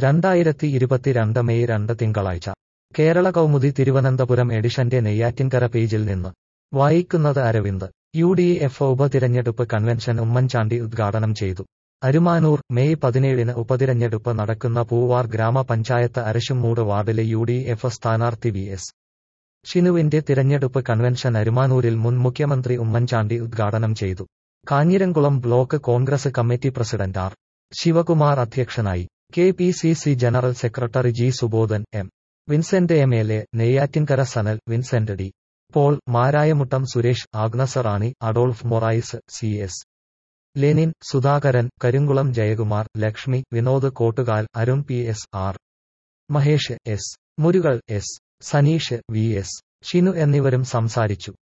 രണ്ടായിരത്തി ഇരുപത്തിരണ്ട് മെയ് രണ്ട് തിങ്കളാഴ്ച കേരള കൗമുദി തിരുവനന്തപുരം എഡിഷന്റെ നെയ്യാറ്റിൻകര പേജിൽ നിന്ന് വായിക്കുന്നത് അരവിന്ദ് യു ഡി എഫ് ഉപതിരഞ്ഞെടുപ്പ് കൺവെൻഷൻ ഉമ്മൻചാണ്ടി ഉദ്ഘാടനം ചെയ്തു അരുമാനൂർ മെയ് പതിനേഴിന് ഉപതിരഞ്ഞെടുപ്പ് നടക്കുന്ന പൂവാർ ഗ്രാമപഞ്ചായത്ത് അരശുമൂട് വാർഡിലെ യു ഡി എഫ് സ്ഥാനാർത്ഥി വി എസ് ഷിനുവിന്റെ തിരഞ്ഞെടുപ്പ് കൺവെൻഷൻ അരുമാനൂരിൽ മുൻ മുഖ്യമന്ത്രി ഉമ്മൻചാണ്ടി ഉദ്ഘാടനം ചെയ്തു Kanjiramkulam block Congress committee president R Sivakumar അധ്യക്ഷനായി K P C C general secretary G Subodhan M Vincent M L A Neyyattinkara Sanal Vincent D Paul Marayamuttom Suresh Agnes Rani Adolf Morais C S Lenin Sudhakaran Karinkulam Jayakumar Lakshmi Vinod Kottukal Arun P S R Mahesh S Murukan S Saneesh V S Shinu എന്നിവരും സംസാരിച്ചു